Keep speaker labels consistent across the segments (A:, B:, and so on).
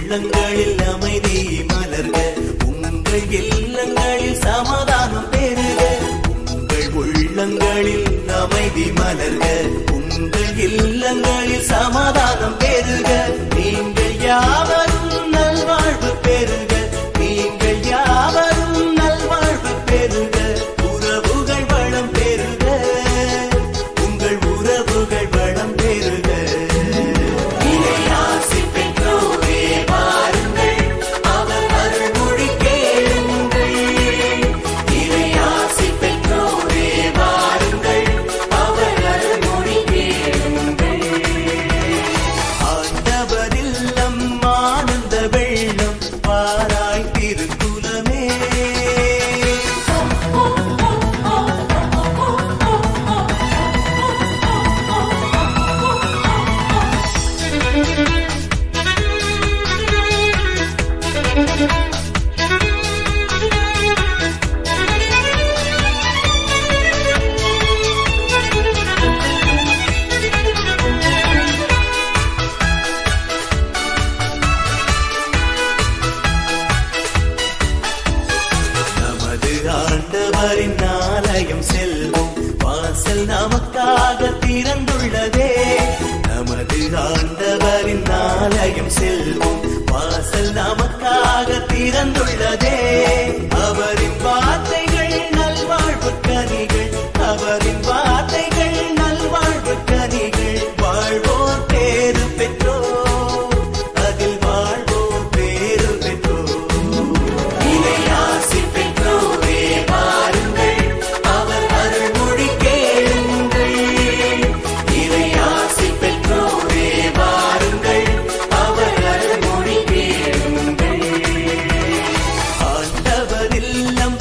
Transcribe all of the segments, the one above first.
A: உள்ளங்களில் அமைதி மலர்க உங்கள் இல்லங்களில் சமாதானம் பெருக உங்கள் உள்ளங்களில் அமைதி மலர்க உங்கள் இல்லங்களில் சமாதானம் பெருக நீங்கள் யாவரும் நல்வாழ்வு பெருக நீங்கள் யாவரும் நல்வாழ்வு பெருக உறவுகள் வளம் பெருக உங்கள் உறவுகள் வளம் பெருக இறையாசி பெற்றோரே வாருங்கள் அவர் அருள்மொழி கேளுங்கள் இறையாசி பெற்றோரே வாருங்கள் அவர் அருள்மொழி கேளுங்கள் ஆண்டவரில்லம் ஆனந்த வெள்ளம் பாராய் திருக்குலமே நமது ஆண்டவரின் ஆலயம் செல்வோம் வாசல் நமக்காக திறந்துள்ளதே நமது ஆண்டவரின் ஆலயம் செல்வோம் வாசல் நமக்காக திறந்துள்ளதே அவரின் வார்த்தைகள் நல்வாழ்வு கனிகள் அவரின் வார்த்தைகள் நல்வாழ்வு கனிகள் வாழ்வோர் பேரு பெற்றோர் அதில் வாழ்வோர் பேரு பெற்றோர் இறையாசி பெற்றோரே வாருங்கள் அவர் அருள்மொழி கேளுங்கள் இறையாசி பெற்றோரே வாருங்கள் அவர் அருள்மொழி கேளுங்கள் ஆண்டவரில்லம்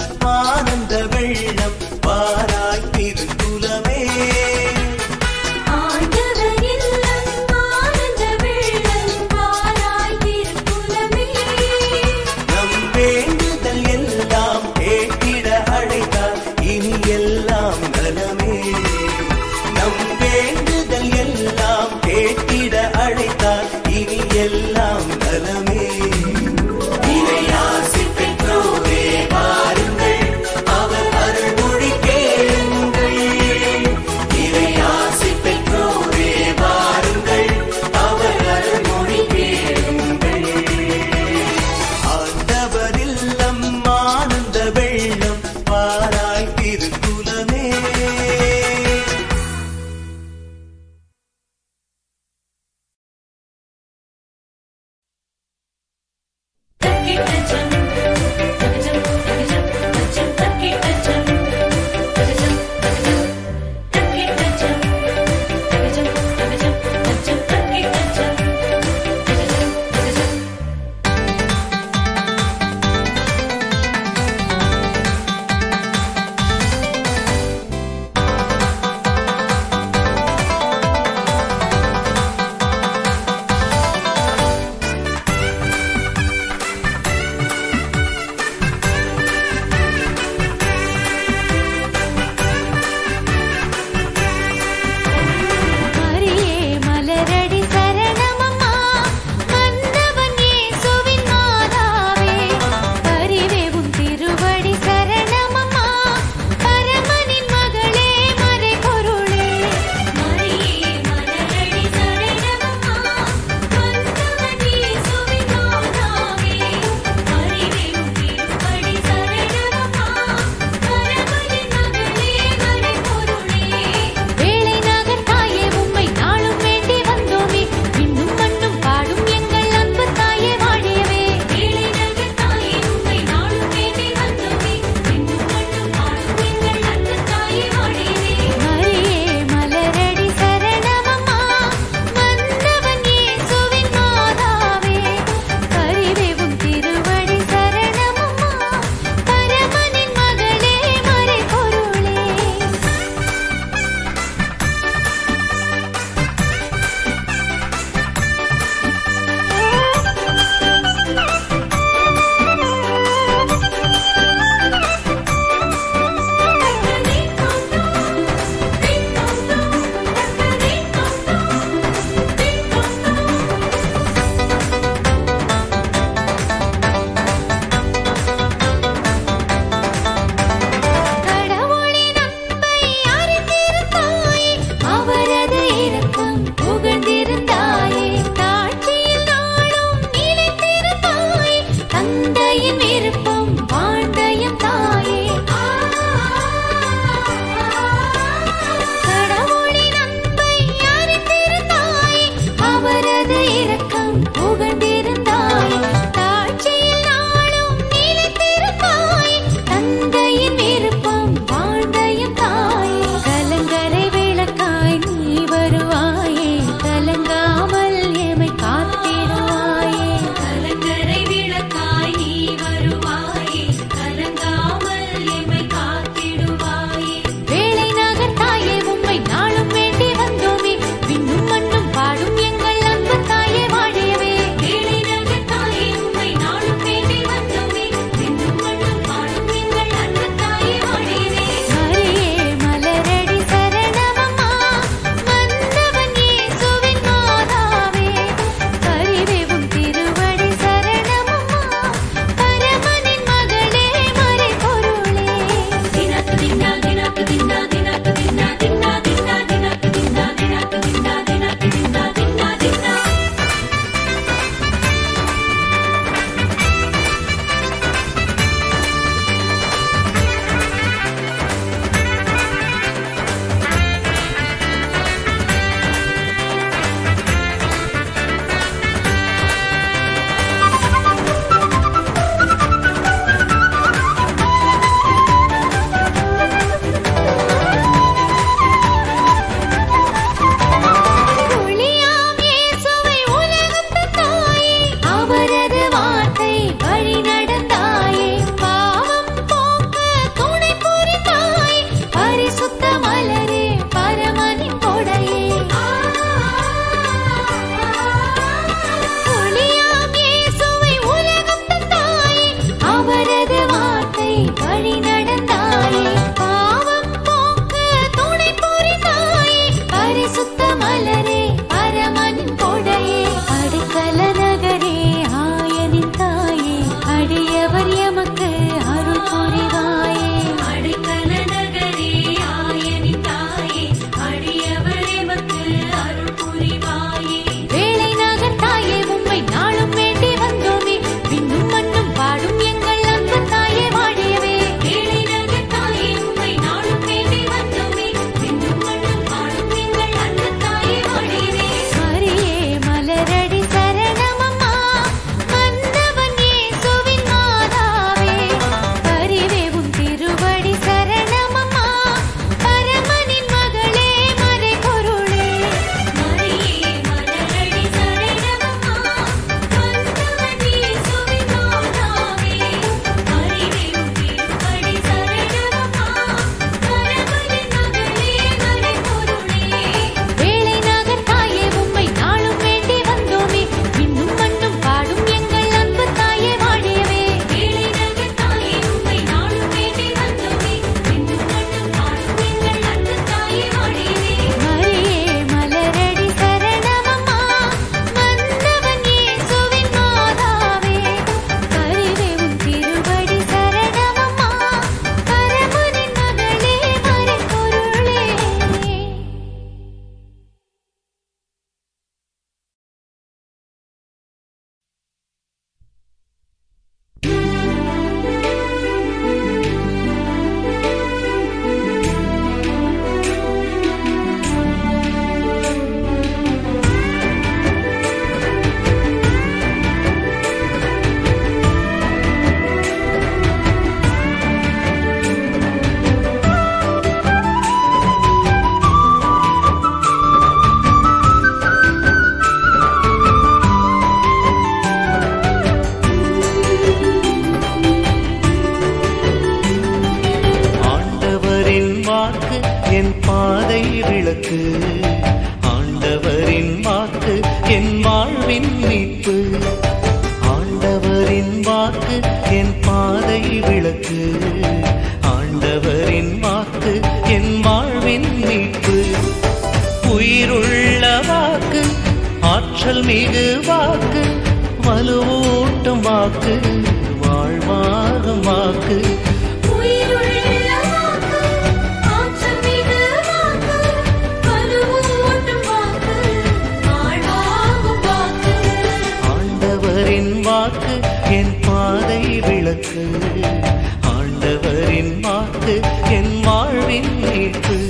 B: ஆற்றல் மிகு வாக்கு வலுவூட்டும் வாக்கு வாழ்வாகும் வாக்கு
C: உயிருள்ள வாக்கு ஆற்றல் மிகு வாக்கு வலுவூட்டும் வாக்கு வாழ்வாகும் வாக்கு
B: ஆண்டவரின் வாக்கு என் பாதை விளக்கு ஆண்டவரின் வாக்கு என் வாழ்வின் மீட்பு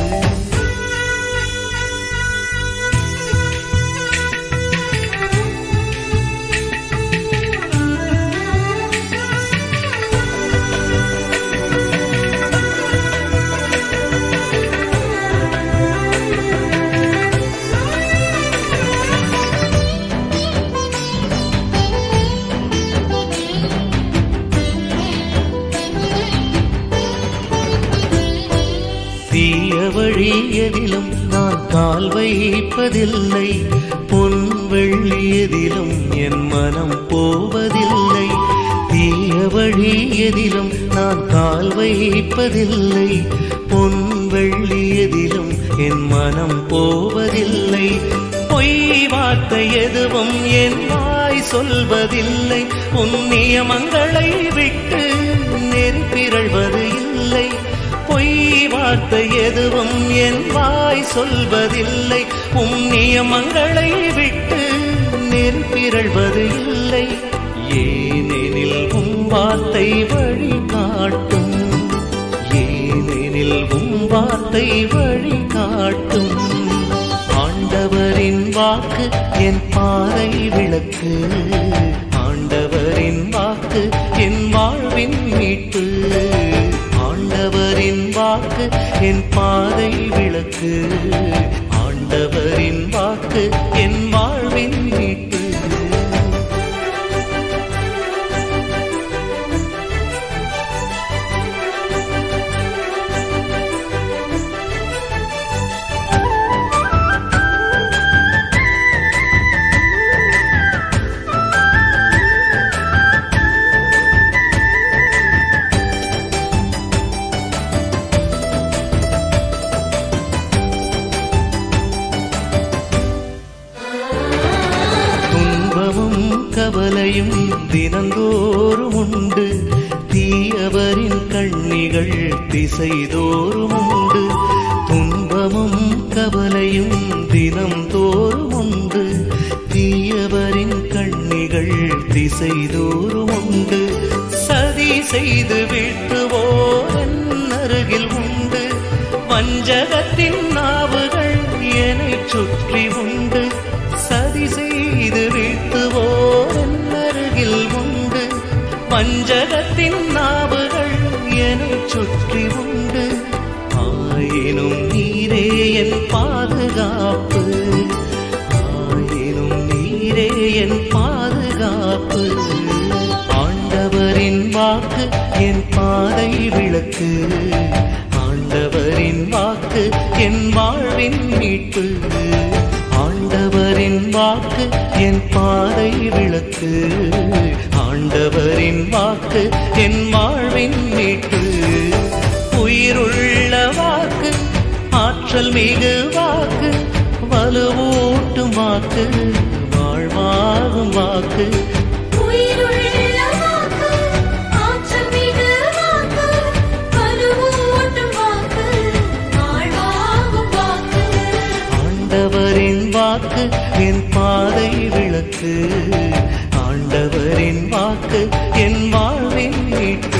B: தீய வழி எதிலும் நான் கால் வைப்பதில்லை பொன் வெள்ளி எதிலும் என் மனம் போவதில்லை தீய வழி எதிலும் நான் கால் வைப்பதில்லை பொன் வெள்ளி எதிலும் என் மனம் போவதில்லை பொய் வார்த்தை எதுவும் என் வாய் சொல்வதில்லை உன் நியமங்களை விட்டு நெருப்பிரழ்வது இல்லை பொய் வார்த்தை எதுவும் என் வாய் சொல்வதில்லை உம் நியமங்களை விட்டு நெருப்பிரழ்வது இல்லை ஏனெனில் உம் வார்த்தை வழி காட்டும் ஏனெனில் உம் வார்த்தை வழி காட்டும் ஆண்டவரின் வாக்கு என் பாதை விளக்கு ஆண்டவரின் வாக்கு என் வாழ்வின் மீட்பு ஆண்டவரின் வாக்கு என் பாதை விளக்கு ஆண்டவரின் வாக்கு என் வாழ்வின் மீட்பு துன்பமும் கவலையும் தினந்தோறும் உண்டு தீயவரின் கண்ணிகள் திசைதோறும் உண்டு துன்பமும் கவலையும் தினந்தோறும் உண்டு தீயவரின் கண்ணிகள் திசைதோறும் உண்டு சதி செய்து வீட்டுவோர் அருகில் உண்டு வஞ்சகத்தின் நாவுகள் என்னை சுற்றி உண்டு சதி செய்து வீட்டுவோர் அருகில் உண்டு வஞ்சகத்தின் நாவுகள் என்னை சுற்றி உண்டு ஆயினும் நீரே என் பாதுகாப்பு ஆயினும் நீரே என் பாதுகாப்பு ஆண்டவரின் வாக்கு என் பாதை விளக்கு ஆண்டவரின் வாக்கு என் வாழ்வின் மீட்பு ஆண்டவரின் வாக்கு என் பாதை விளக்கு ஆண்டவரின் வாக்கு என் வாழ்வின் மீட்பு உயிருள்ள வாக்கு ஆற்றல் மிகு வாக்கு வலுவூட்டும் வாக்கு வாழ்வாகும் வாக்கு
C: உயிருள்ள வாக்கு ஆற்றல் மிகு வாக்கு வலுவூட்டும் வாக்கு வாழ்வாகும் வாக்கு
B: ஆண்டவரின் வாக்கு என் பாதை விளக்கு ஆண்டவரின் வாக்கு என் வாழ்வின் மீட்பு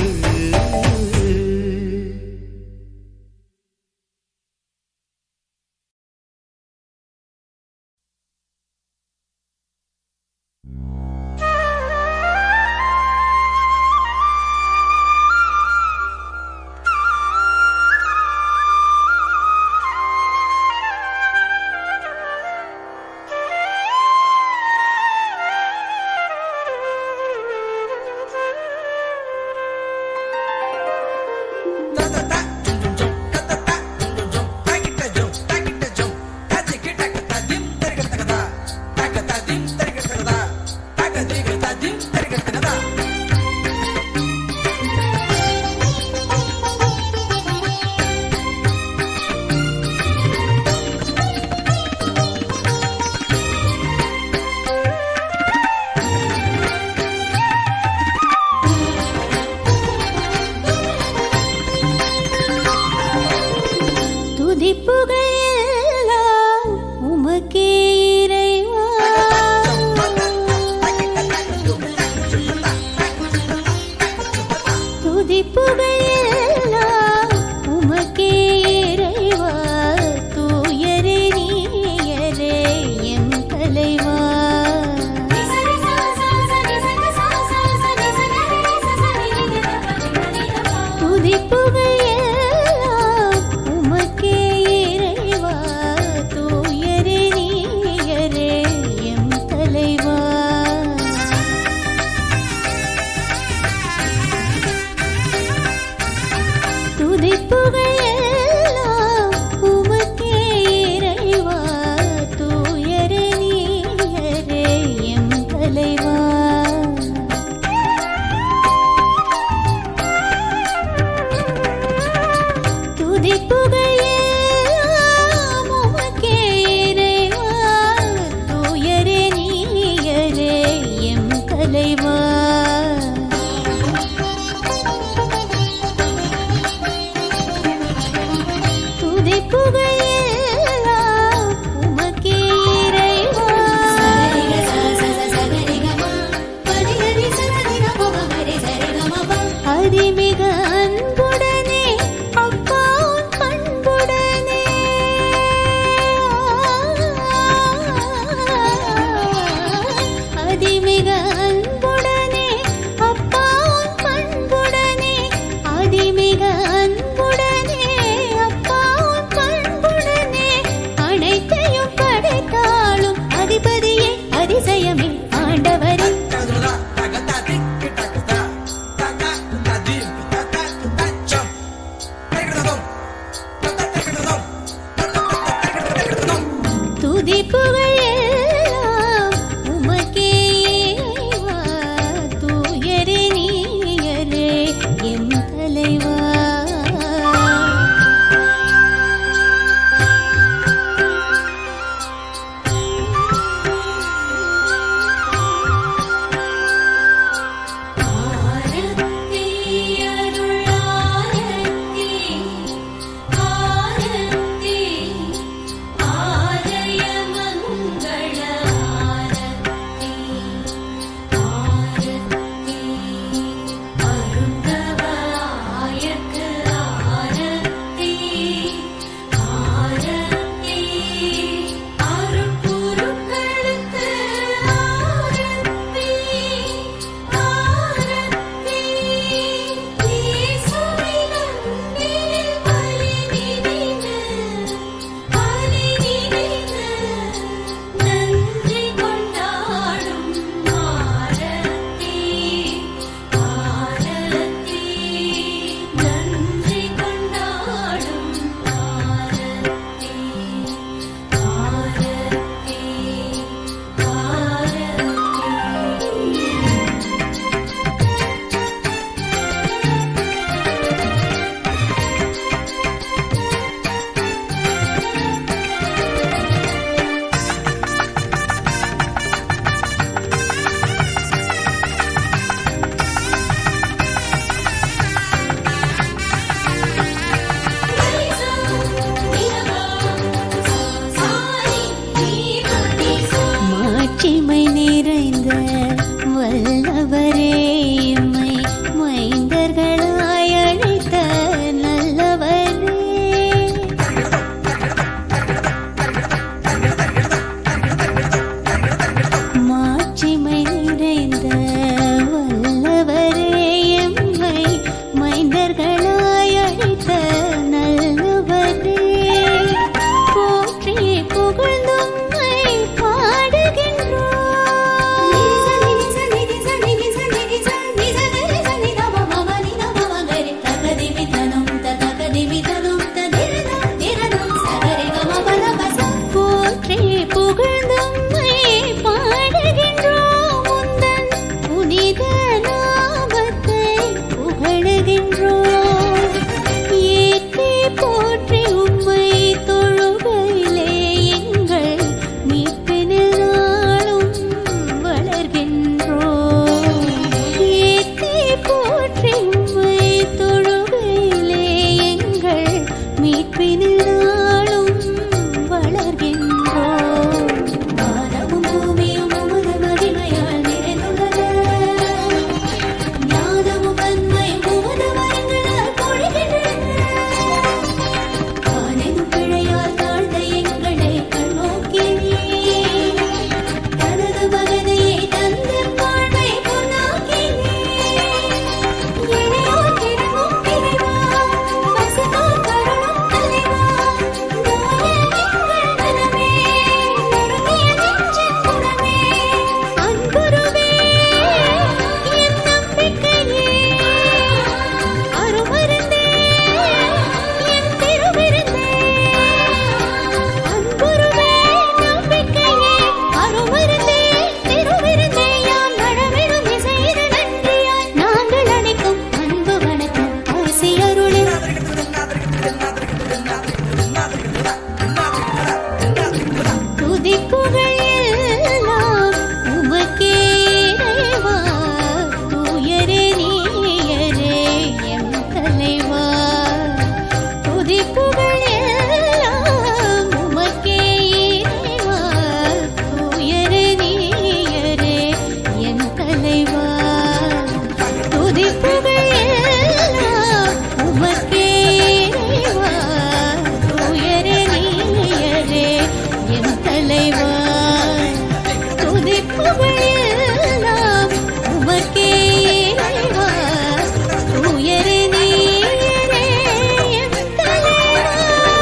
C: புகழெல்லாம் உமக்கே இறைவா. தூயரே நீரே என் தலைவா.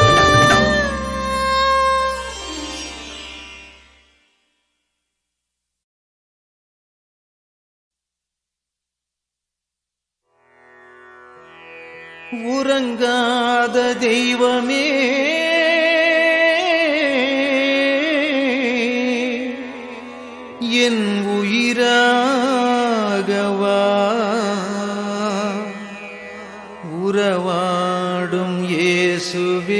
B: உறங்காத தெய்வமே என் உயிராகவா உறவாடும் இயேசுவே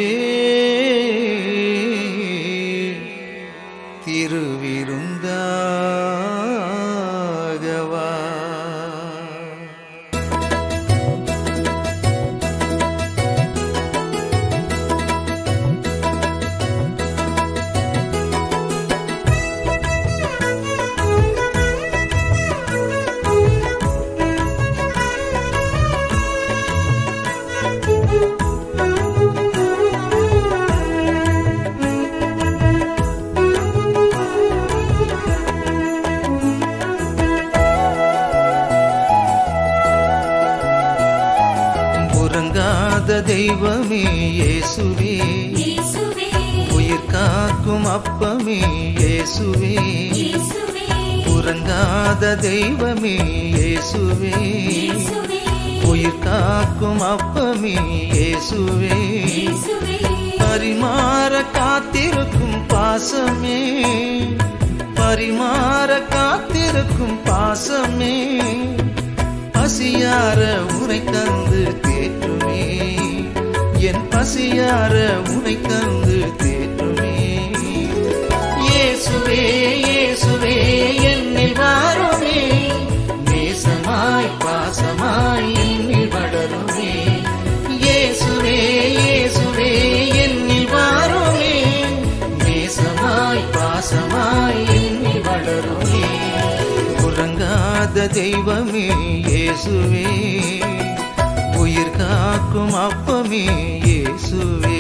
B: திருவிருந்தாகவா உறங்காத தெய்வமே இயேசுவே
C: இயேசுவே
B: உயிர் காக்கும் அப்பமே இயேசுவே
C: இயேசுவே
B: உறங்காத தெய்வமே இயேசுவே
C: இயேசுவே
B: உயிர் காக்கும் அப்பமே இயேசுவே
C: இயேசுவே
B: பரிமாற காத்திருக்கும் பாசமே பரிமாற காத்திருக்கும் பாசமே பசியார உனை தந்து தேற்றுமே என் பசியார உனை தந்து தேற்றுமே இயேசுவே இயேசுவே என்னில் வாருமே நேசமாய் பாசமாய் என்னில் வளருமே இயேசுவே இயேசுவே என்னில் வாருமே நேசமாய் பாசமாய் என்னில் வளருமே உறங்காத தெய்வமே இயேசுவே உயிர் காக்கும் அப்பமே இயேசுவே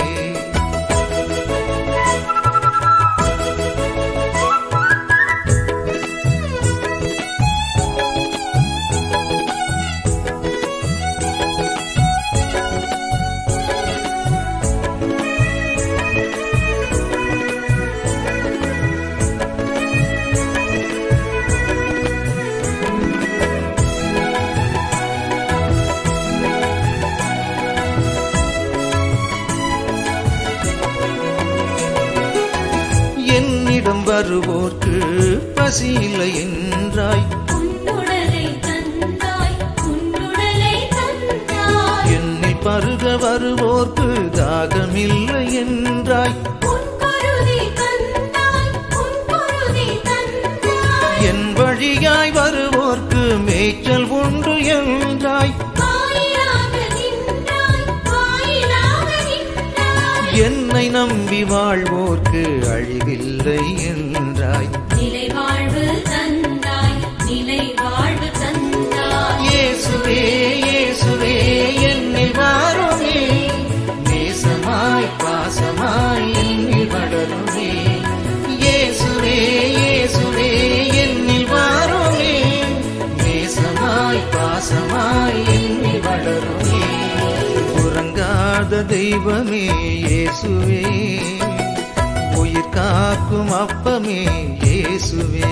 B: என்னிடம் வருவோர்க்கு பசி இல்லை என்றாய்
C: உன்னுடலை தந்தாய் உன்னுடலை தந்தாய்
B: என்னில் பருக வருவோர்க்கு தாகமில்லை என்றாய்
C: உன் பொருளை தந்தாய் உன் பொருளை தந்தாய்
B: என் வழியாய் வருவோர்க்கு மேய்ச்சல் உண்டு என்றாய்
C: வாயிலாக நின்றாய் வாயிலாக நின்றாய்
B: என்னை நம்பி வாழ்வோர்க்கு அழிவில்லை என்றாய்
C: நிலை வாழ்வு தந்தாய் நிலை வாழ்வு தந்தாய்
B: இயேசுவே இயேசுவே என்னில் வாருமே நேசமாய் பாசமாய் என்னில் வளருமே இயேசுவே இயேசுவே என்னில் வாருமே நேசமாய் பாசமாய் என்னில் வளருமே உறங்காத தெய்வமே இயேசுவே உயிர் காக்கும் அப்பமே இயேசுவே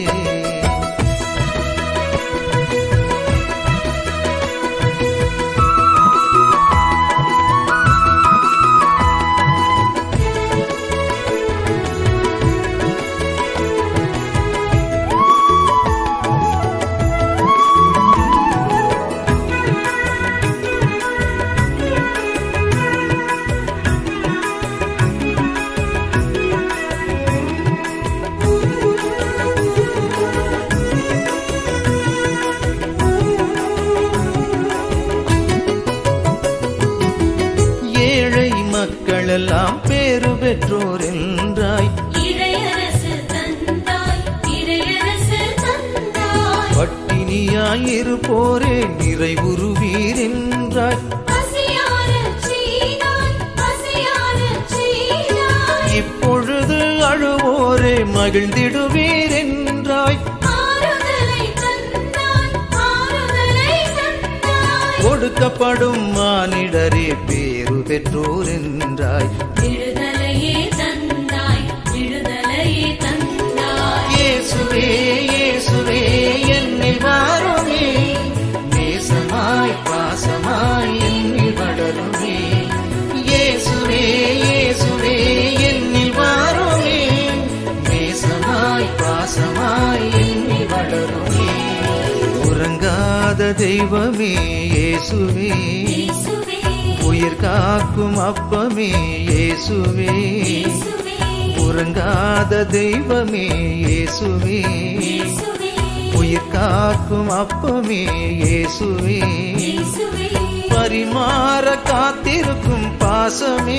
B: ஏழை மக்களெல்லாம் பேறு பெற்றோர் என்றாய்
C: இறையரசு தந்தாய் இறையரசு தந்தாய்
B: பட்டினியாய் இருப்போரே நிறைவுறுவீர் என்றாய்
C: பசியாரச் செய்தாய் பசியாரச் செய்தாய்
B: இப்பொழுது அழுவோரே மகிழ்ந்திடுவீர் என்றாய் தந்தாய்
C: ஆறுதலை தந்தாய் ஆறுதலை தந்தாய்
B: கொடுக்கப்படும் மானிடரே பேரு பெற்றோர் என்றாய்
C: விடுதலையே தந்தாய் விடுதலையே தந்தாய்
B: இயேசுவே இயேசுவே என்னில் வாருமே நேசமாய் பாசமாய் என்னில் வளருமே இயேசுவே இயேசுவே என்னில் வாருமே நேசமாய் பாசமாய் என்னில் வளருமே உறங்காத தெய்வமே இயேசுவே
C: இயேசுவே
B: உயிர் காக்கும் அப்பமே இயேசுவே
C: இயேசுவே
B: உறங்காத தெய்வமே இயேசுவே
C: இயேசுவே
B: உயிர் காக்கும் அப்பமே இயேசுவே
C: இயேசுவே
B: பரிமாற காத்திருக்கும் பாசமே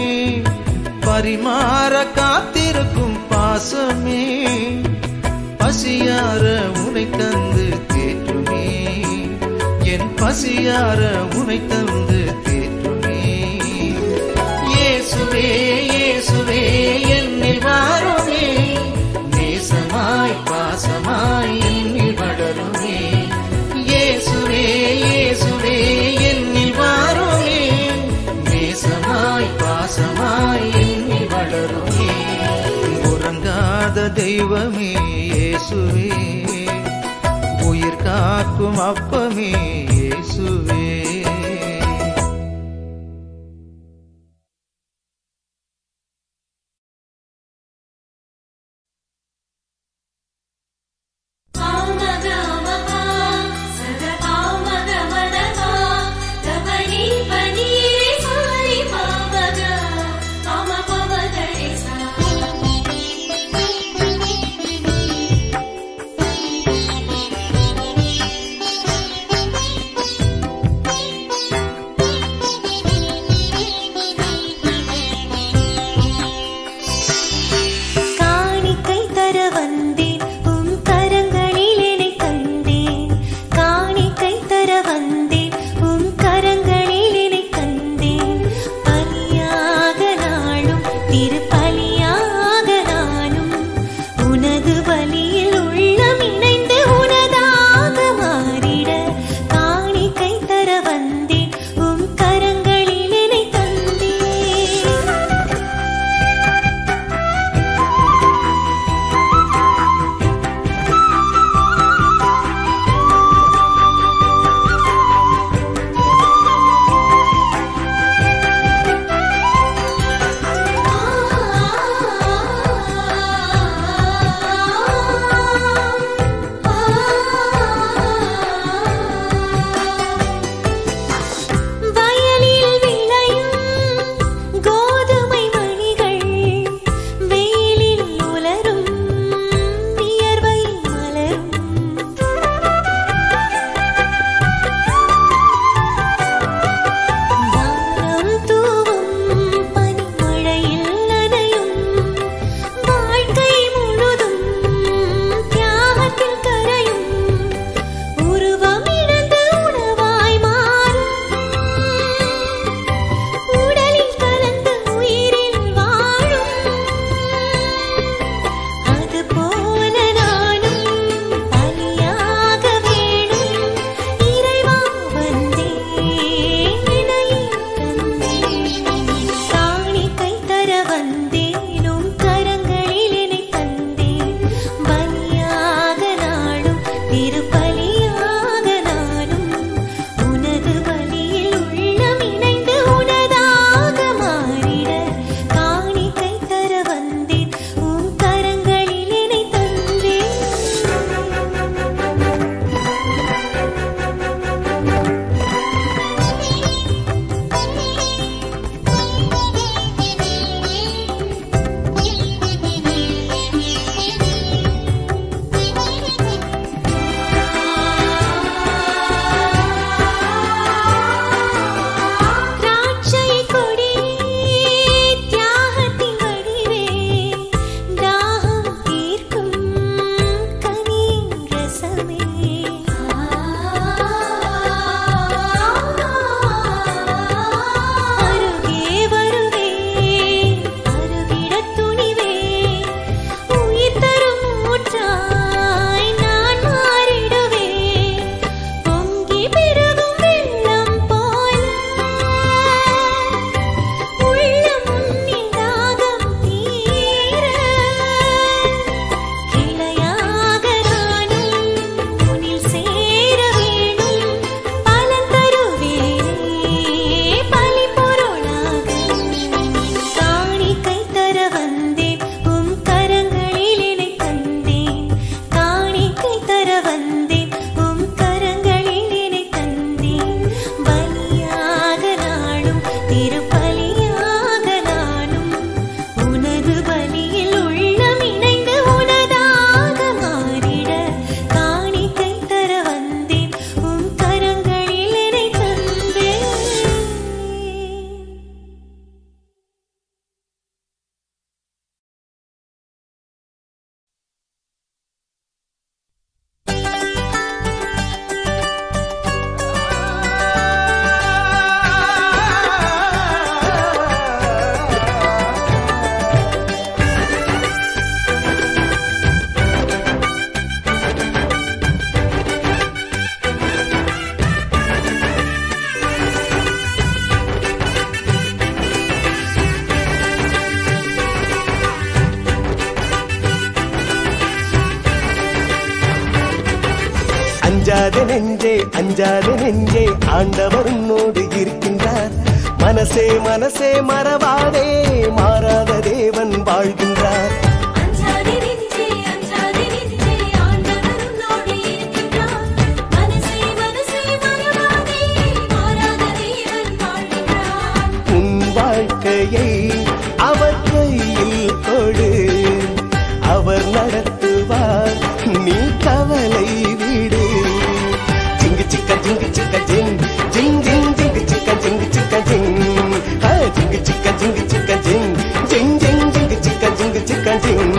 B: பரிமாற காத்திருக்கும் பாசமே பசியார உனை தந்து தேற்றுமே என் பசியார உனை தந்து தேற்றுமே இயேசுவே இயேசுவே என்னில் வாருமே நேசமாய் பாசமாய் என்னில் வளருமே இயேசுவே இயேசுவே என்னில் வாருமே நேசமாய் பாசமாய் என்னில் வளருமே உறங்காத தெய்வமே இயேசுவே உயிர் காக்கும் அப்பமே இயேசுவே
C: காமகமபா சதகாமகமதபா கபனி பனீரே சாரி பாமக காமபவகரே சா
B: இயேசுவே
D: அஞ்சாத நெஞ்சே அஞ்சாத நெஞ்சே ஆண்டவர் உன்னோடு இருக்கின்றார் மனசே மனசே மறவாதே மாறாத தேவன் வாழ்கின்றார்
C: அஞ்சாதே நெஞ்சே அஞ்சாதே நெஞ்சே ஆண்டவர் உன்னோடு இருக்கின்றார் மனசே மனசே மறவாதே மாறாத தேவன் வாழ்கின்றார்
D: உன் வாழ்க்கையை அவர் கையில் கொடு அவர் நடத்துவார் நீ கவலை விடு ஜிங்கு சிக்க ஜிங்கு சிக்க ஜிங் ஜிங் ஜிங் ஜிங்கு சிக்க ஜிங்கு சிக்க ஜிங் ஆ, ஜிங்கு சிக்க ஜிங்கு சிக்க ஜிங் ஜிங் ஜிங் ஜிங்கு சிக்க ஜிங்கு சிக்க ஜிங்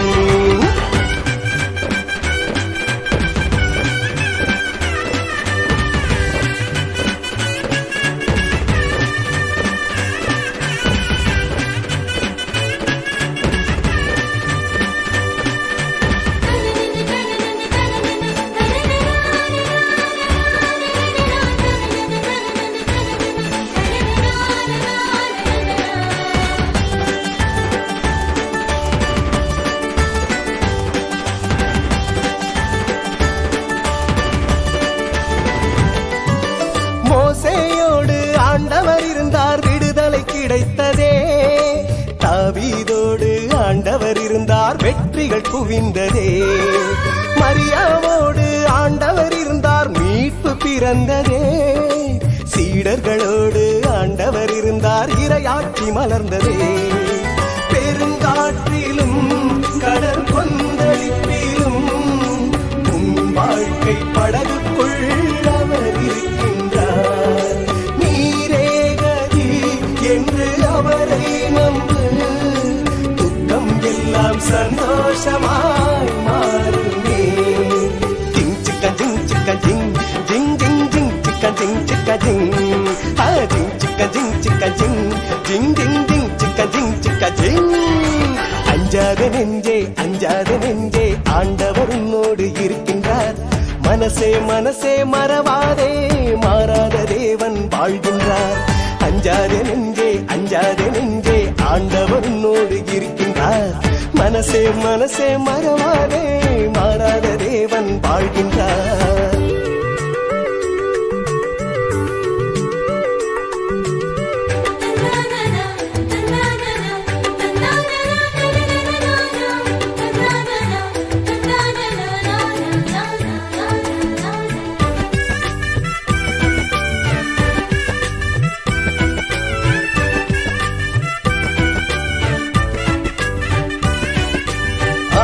D: மோசேயோடு ஆண்டவர் இருந்தார் விடுதலை கிடைத்ததே தாவீதோடு ஆண்டவர் இருந்தார் வெற்றிகள் குவிந்ததே மரியாவோடு ஆண்டவர் இருந்தார் மீட்பு பிறந்ததே சீடர்களோடு ஆண்டவர் இருந்தார் இரையாட்சி மலர்ந்ததே பெருங்காற்றிலும் கடல் கொந்தளிப்பிலும் உன் வாழ்க்கை படகுக்குள் அவர் இருக்கின்றார் நீரே கதி என்று அவரை நம்பு துக்கம் எல்லாம் சந்தோஷமாய் மாறுமே ஜிங் சிக்க ஜிங் சிக்க ஜிங் ஜிங் ஜிங் ஜிங் சிக்க ஜிங் சிக்க ஜிங் ஆ ஜிங் சிக்க ஜிங் சிக்க ஜிங் ஜிங் ஜிங் ஜிங் சிக்க ஜிங் சிக்க ஜிங் அஞ்சாத நெஞ்சே அஞ்சாத நெஞ்சே ஆண்டவர் உன்னோடு இருக்கின்றார் மனசே மனசே மறவாதே மாறாத தேவன் வாழ்கின்றார் அஞ்சாத நெஞ்சே அஞ்சாத நெஞ்சே ஆண்டவர் உன்னோடு இருக்கின்றார் மனசே மனசே மறவாதே மாறாத தேவன் வாழ்கின்றார் ஆ,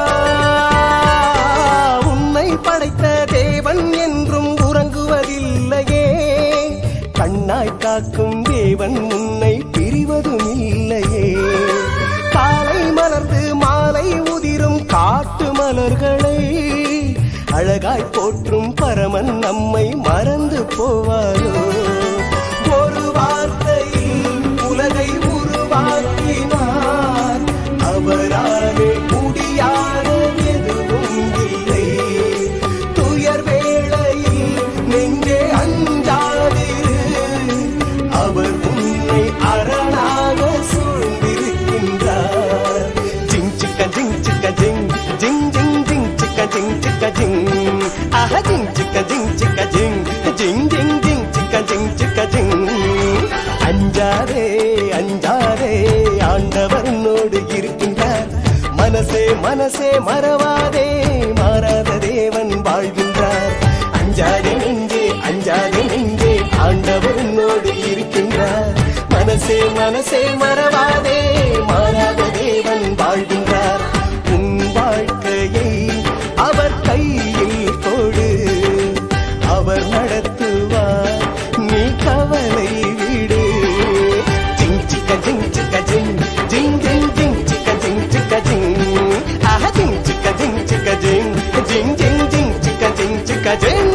D: உன்னை படைத்த தேவன் என்றும் உறங்குவதில்லையே கண்ணாய் காக்கும் தேவன் உன்னை பிரிவதும் இல்லையே காலை மலர்ந்து மாலை உதிரும் காட்டு மலர்களை அழகாய் போற்றும் பரமன் நம்மை மறந்து போவாரோ ஒரு வார்த்தையில் உலகை உருவாக்கினார் அவராலே முடியாத எதுவும் இல்லை துயர் வேளையில் நெஞ்சே அஞ்சாதிரு அவர் உன்னை அரணாக சூழ்ந்திருக்கின்றார் ஜிங் சிக்க ஜிங் சிக்க ஜிங் ஜிங் ஜிங் ஜிங் சிக்க ஜிங் சிக்க ஜிங் ஆஹா ஜிங் சிக்க ஜிங் சிக்க ஜிங் ஜிங் ஜிங் ஜிங் சிக்க ஜிங் சிக்க ஜிங் அஞ்சாதே அஞ்சாதே ஆண்டவர் உன்னோடு இருக்கின்றார் மனசே மனசே மறவாதே மாறாத தேவன் வாழ்கின்றார் அஞ்சாதே நெஞ்சே அஞ்சாதே நெஞ்சே ஆண்டவர் உன்னோடு இருக்கின்றார் மனசே மனசே மறவாதே மாறாத தேவன் வாழ்கின்றார் உன் வாழ்க்கையை அவர் கையில் கொடு அவர் நடத்துவார் நீ கவலை விடு ஜிங் சிக்க ஜிங் சிக்க ஜிங் ஜிங் ஜிங் ஜிங் சிக்க ஜிங் சிக்க ஜிங் ஆஹா ஜிங் சிக்க ஜிங் சிக்க ஜிங் ஜிங் ஜிங் ஜிங் சிக்க ஜிங் சிக்க ஜிங்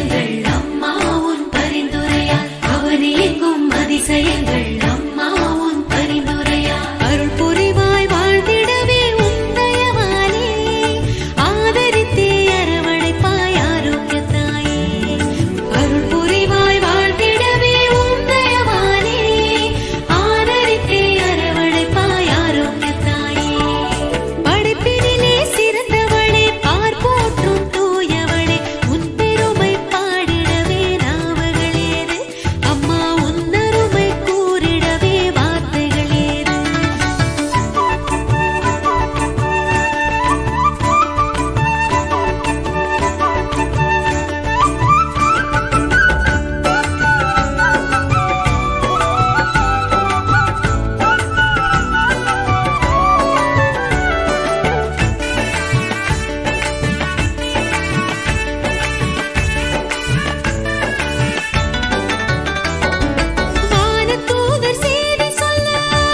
C: அதிசயங்கள் அம்மா உன் பரிந்துரையால் அவனி எங்கும் அதிசயங்கள் அம்மா உன் பரிந்துரையால் அருள் புரிவாய் வாழ்ந்திடவே உந்தயவாலே ஆதரித்தே அரவணைப்பாய் ஆரோக்கியத்தாயே அருள் புரிவாய் வாழ்ந்திடவே உந்தயவாலே ஆதரித்தே அரவணைப்பாய் ஆரோக்கியத்தாயே படைப்பினிலே சிறந்தவளே பார்ப்போற்றும் தூயவளே உன் பெருமை பாடிடவே நாவகளேது அம்மா உன்னருமை கூறிடவே வார்த்தைகளேது வானதூதர் செய்தி சொல்ல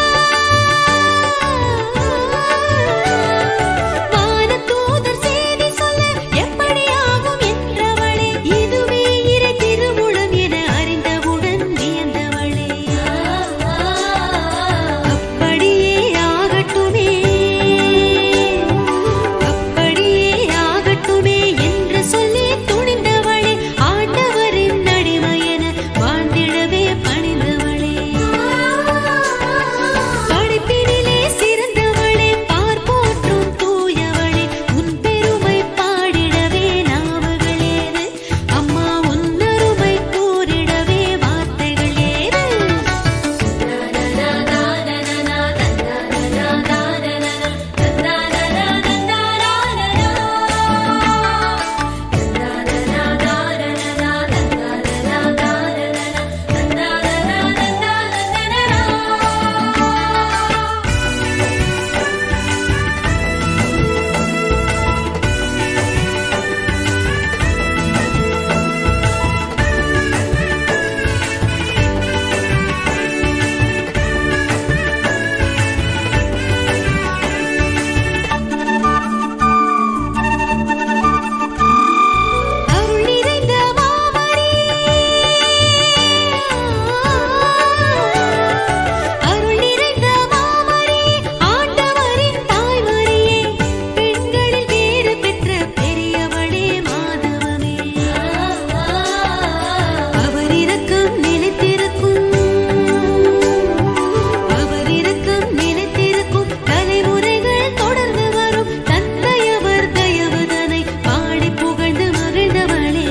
C: வானதூதர் செய்தி சொல்ல எப்படியாகும் என்றவளே இதுவே இறை திருமுழம் என அறிந்தவுடன் வியந்தவளே அப்படியே ஆகட்டுமே அப்படியே ஆகட்டுமே என்று சொல்லி துணிந்தவளே ஆண்டவரின் அடிமையென வாழ்ந்திடவே பணிந்தவளே படிப்பினிலே சிறந்தவளே பார்ப்போற்றும் தூயவளே உன் பெருமை பாடிடவே நாவுகளேது அம்மா உன்னருமை கூறிடவே வார்த்தைகளேது அருள் நிறைந்த மாமரியே அருள் நிறைந்த மாமரியே ஆண்டவரின் தாய்மரியே பெண்களில் வேறு பெற்ற பெரியவளே மாதவமே அவர் இரக்கம் நிலைத்திருக்கும் அவர் இரக்கம் நிலைத்திருக்கும் தலைமுறைகள் தொடர்ந்து வரும் தந்தையவர் தயவுதனை பாடி புகழ்ந்து மகிழ்ந்தவளே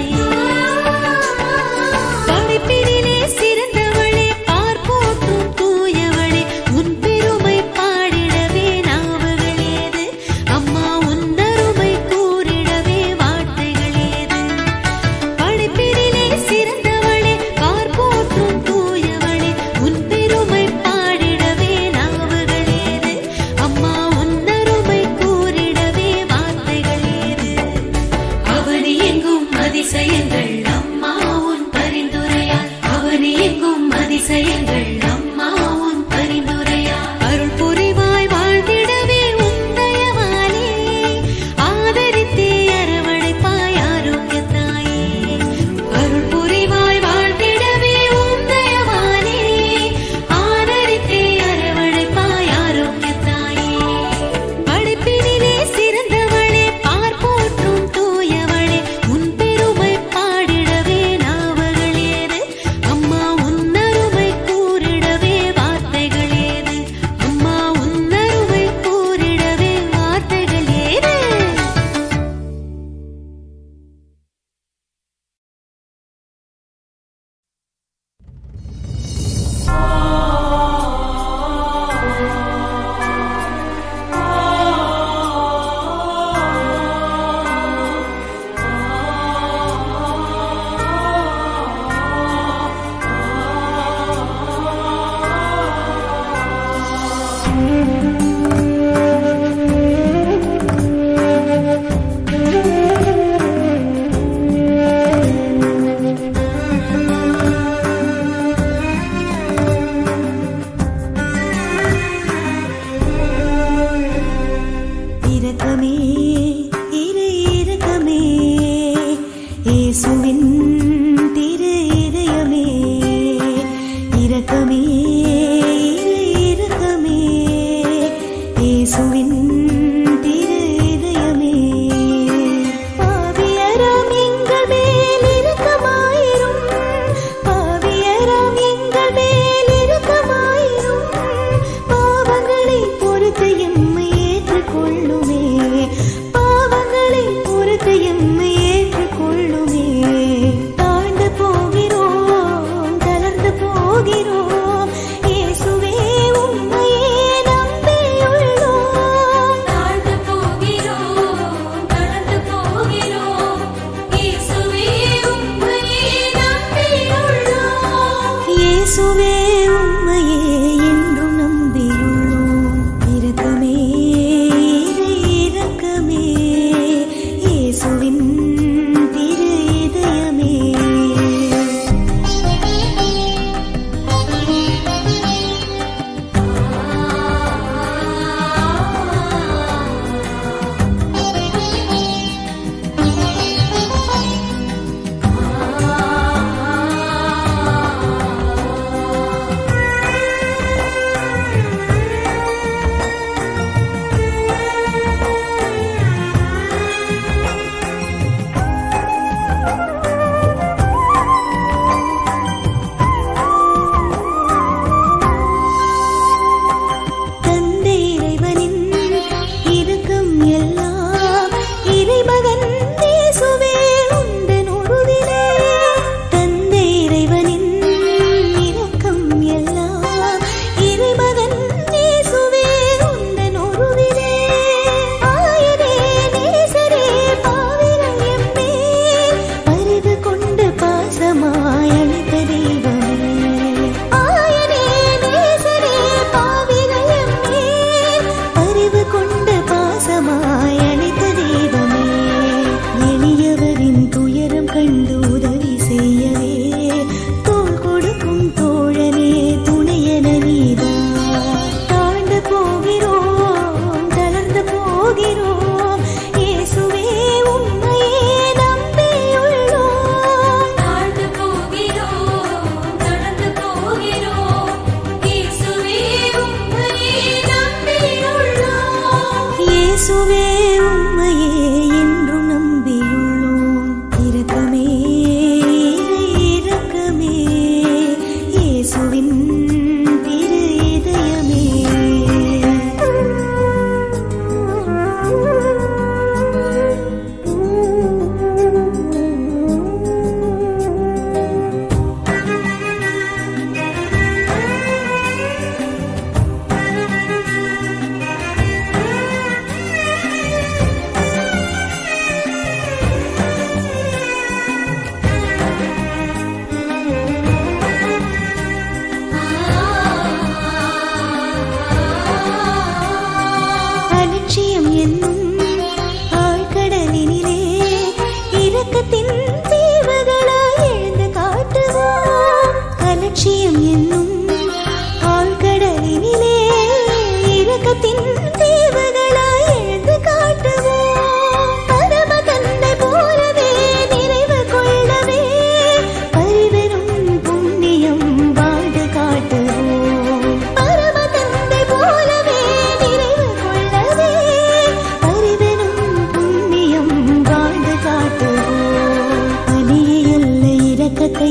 C: படிப்பினிலே சிறந்தவளே பார்ப்போற்றும் தூயவளே உன் பெருமை பாடிடவே நாவுகளேது அம்மா உன்னருமை கூறிடவே வார்த்தைகளேது படிப்பினிலே சிறந்தவளே பார்ப்போற்றும் தூயவளே உன் பெருமை பாடிடவே நாவுகளேது அம்மா உன்னருமை கூறிடவே வார்த்தைகளேது அவனி எங்கும் அதிசயங்கள் அம்மா உன் பரிந்துரையால் அவனி எங்கும் அதிசயங்கள் அம்மா உன் பரிந்துரையால் அருள் புரிவாய் வாழ்ந்திடவே உந்தயவாலே ஆதரித்தே அரவணைப்பாய் ஆரோக்கியத்தாயே அருள் புரிவாய் வாழ்ந்திடவே உந்தயவாலே ஆதரித்தே அரவணைப்பாய் ஆரோக்கியத்தாயே படிப்பினிலே சிறந்தவளே பார்ப்போற்றும் தூயவளே உன் பெருமை பாடிடவே நாவகளேது அம்மா உன்னருமை கூறிடவே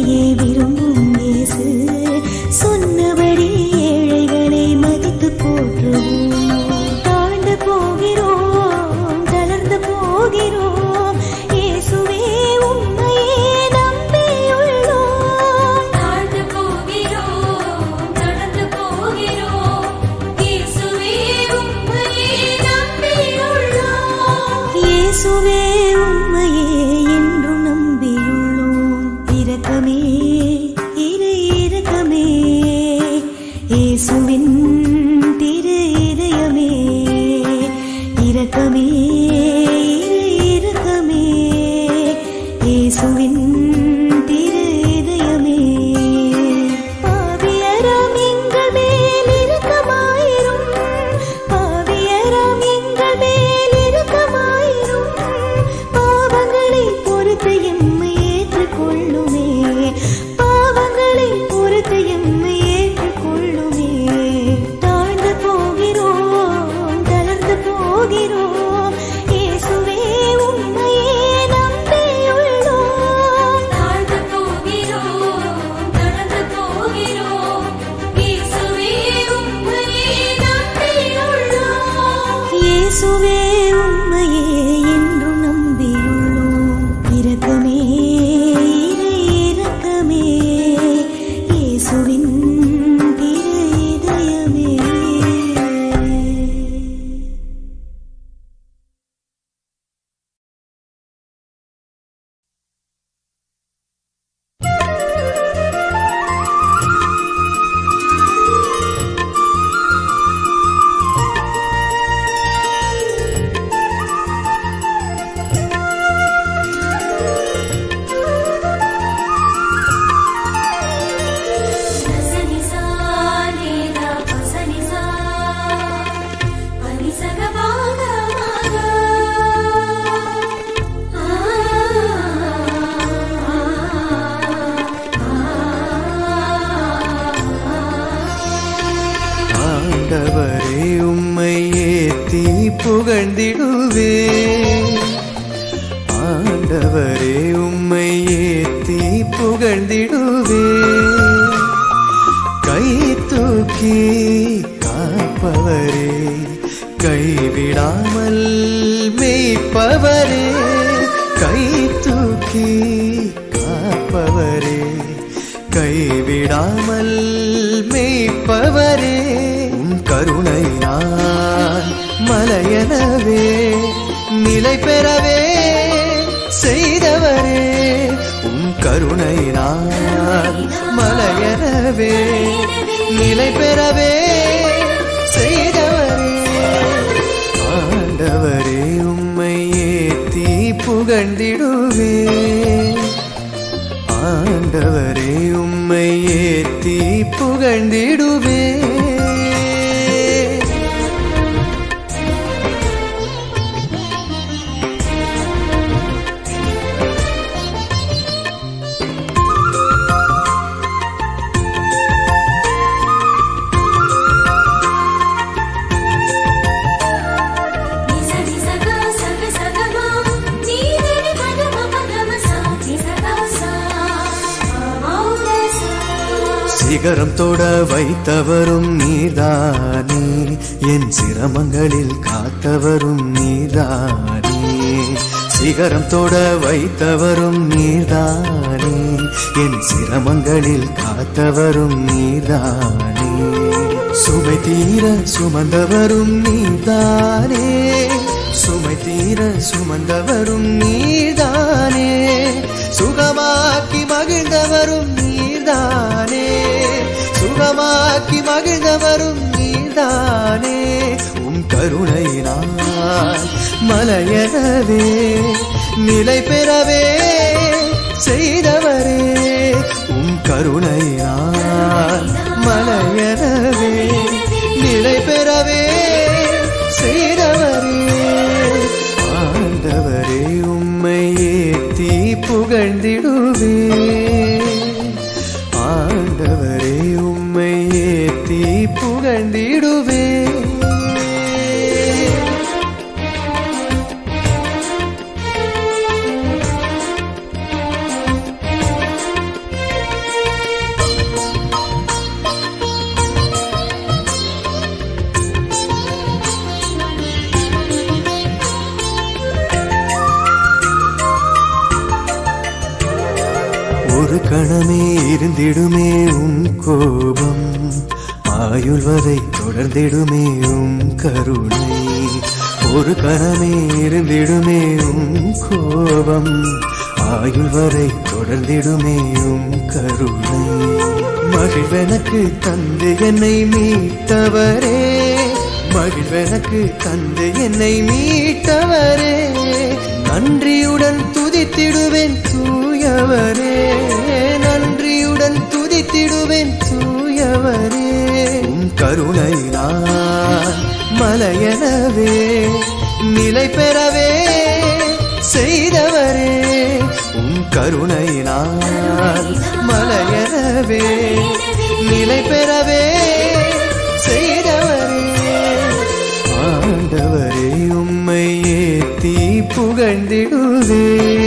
C: உம்மையே விரும்பும் இயேசு சொன்னபடி ஏழைகளை மதித்து போற்றுவோம் தாழ்ந்து போகிறோம் தளர்ந்து போகிறோம் இயேசுவே உம்மையே நம்பியுள்ளோம்
E: தாழ்ந்து போகிறோம் நடந்து போகிறோம் இயேசுவே உம்மையே நம்பியுள்ளோம்
C: இயேசுவே உம்மையே என்றும் நம்பியுள்ளோம் இரக்கமே இரு இரக்கமே இயேசுவின் திரு இதயமே இரக்கமே இரு இரக்கமே இயேசுவின் திரு இதயமே பாவியராம் எங்கள் மேல் இரக்கமாயிரும் பாவியராம் எங்கள் மேல் இரக்கமாயிரும் பாவங்களை பொறுத்து எம்மை ஏற்றுக்கொள்ளுமே பாவங்களை பொறுத்து எம்மை ஏற்றுக்கொள்ளுமே தாழ்ந்து போகிறோம் தளர்ந்து போகிறோம் இயேசுவே உம்மையே நம்பியுள்ளோம்
E: தாழ்ந்து போகிறோம் நடந்து போகிறோம் இயேசுவே உம்மையே நம்பியுள்ளோம்
C: இயேசுவே உம்மையே என்றும் நம்பியுள்ளோம் இரக்கமே இரு இரக்கமே இயேசுவின் திரு இதயமே
E: சனிசா நீதா பசனிசா பனிசக பாகமாக
A: ஆண்டவரே உம்மை ஏத்தி புகழ்ந்திடுவே ஆண்டவரே உம்மை ஏத்தி புகழ்ந்திடுவே கை தூக்கி காப்பவரே கைவிடாமல் மேய்ப்பவரே கை தூக்கி காப்பவரே கைவிடாமல் மேய்ப்பவரே உம் கருணை நான் மலையனவே நிலை பெறவே செய்தவரே உம் கருணை நான் மலையனவே நிலை பெறவே செய்தவரே ஆண்டவரே உம்மை ஏத்தி புகழ்ந்திடுவே ஆண்டவரே உம்மை ஏத்தி புகழ்ந்திடுவே
E: நிசனி சகா சக சகமா நீதனி பகம பகம சா நிசகா சா மௌலசா
A: சிகரம் தொட வைத்தவரும் நீதானே என் சிரமங்களில் காத்தவரும் நீதானே சிகரம் தொட வைத்தவரும் நீதானே என் சிரமங்களில் காத்தவரும் நீதானே சுமை தீர சுமந்தவரும் நீதானே சுமை தீர சுமந்தவரும் நீதானே சுகமாக்கி மகிழ்ந்தவரும் நீதானே சுகமாக்கி மகிழ்ந்தவரும் நீதானே உம் கருணை நான் மலையனவே நிலை பெறவே செய்தவரே உம் கருணை நான் மலையனவே நிலை பெறவே செய்தவரே ஆண்டவரே உம்மை ஏத்தி புகழ்ந்திடுவே ஆண்டவரே உம்மை ஏத்தி புகழ்ந்திடுவே கணமே இருந்திடுமே உம் கோபம் ஆயுள் வரை தொடர்ந்திடுமே உம் கருணை ஒரு கணமே இருந்திடுமே உம் கோபம் ஆயுள் வரை தொடர்ந்திடுமே உம் கருணை மகிழ்வெனக்கு தந்து என்னை மீட்டவரே மகிழ்வெனக்கு தந்து என்னை மீட்டவரே நன்றியுடன் துதித்திடுவேன் தூயவரே நன்றியுடன் துதித்திடுவேன் தூயவரே உம் கருணை நான் மலையனவே நிலை பெறவே செய்தவரே உம் கருணை நான் மலையனவே நிலை பெறவே செய்தவரே ஆண்டவரே உம்மை ஏத்தி புகழ்ந்திடுவே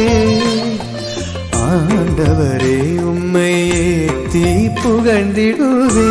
A: ஆண்டவரே உம்மை ஏத்தி புகழ்ந்திடுவே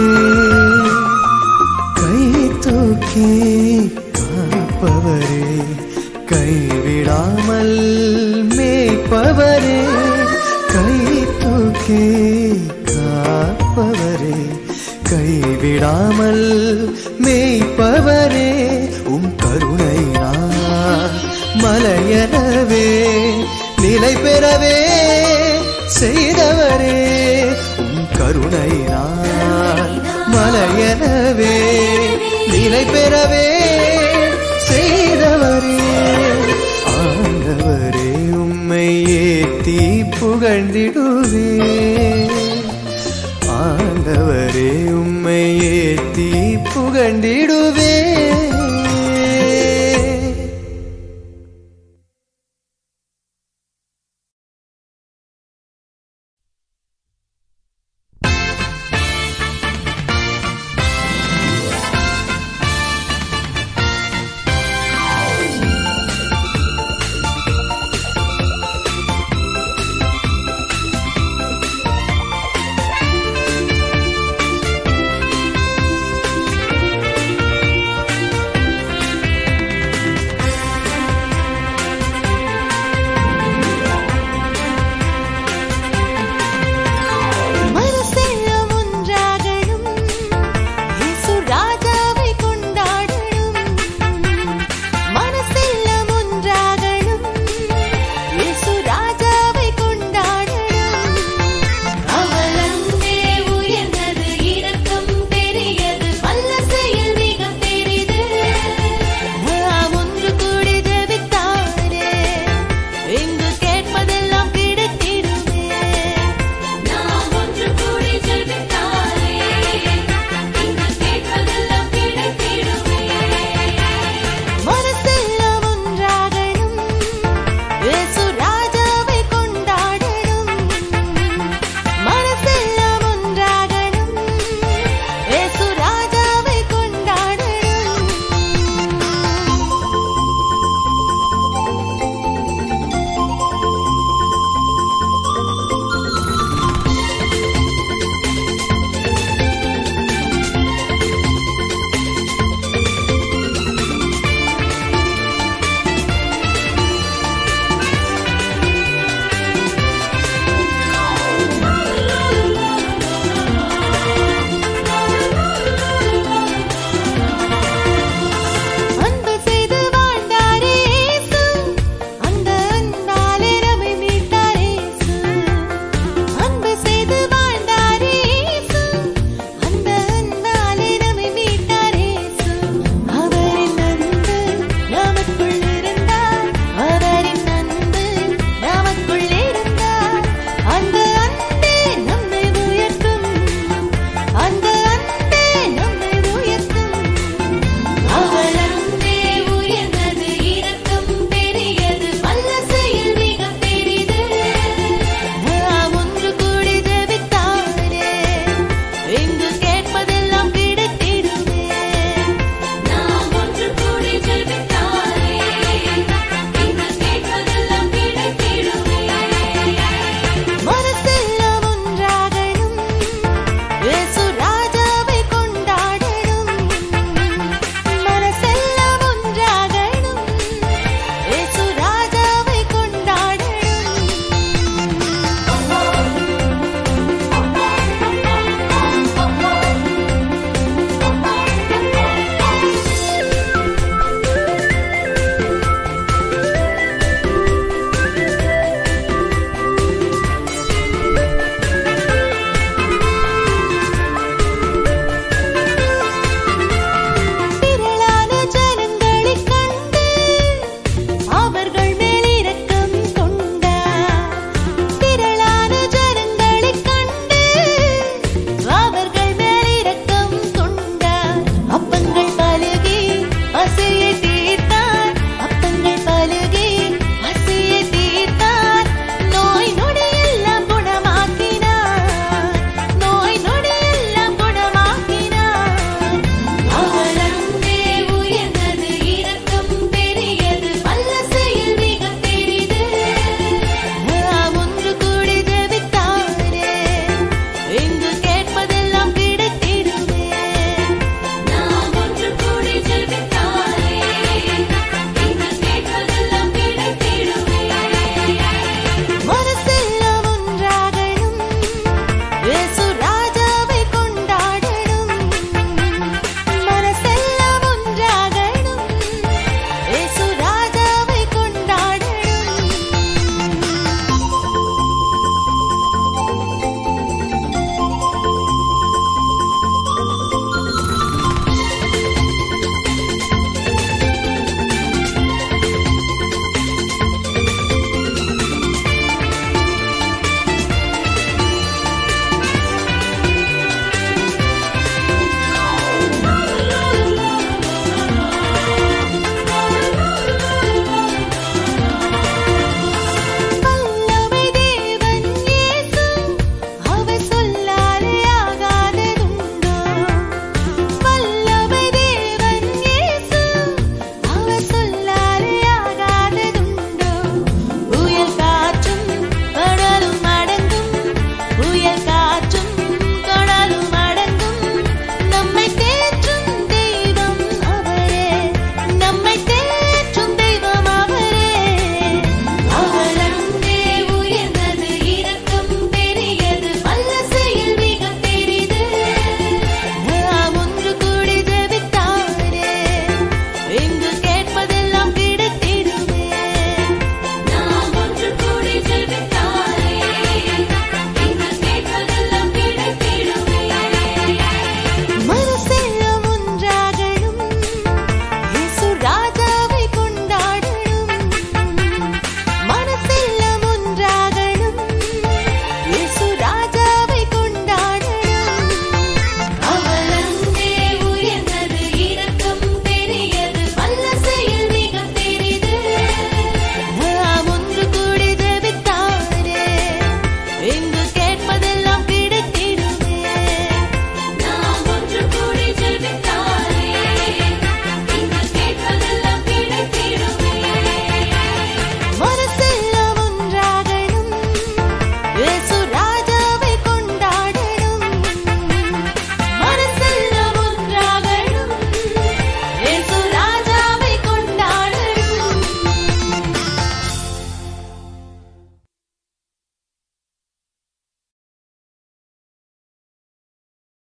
A: கை தூக்கி காப்பவரே கைவிடாமல் மேய்ப்பவரே கை தூக்கி காப்பவரே கைவிடாமல் மேய்ப்பவரே உம் கருணை நான் மலையனவே நிலை பெறவே செய்தவரே உம் கருணை நான் மலையனவே நிலை பெறவே செய்தவரே ஆண்டவரே உம்மை ஏத்தி புகழ்ந்திடுவே ஆண்டவரே உம்மை ஏத்தி புகழ்ந்திடுவே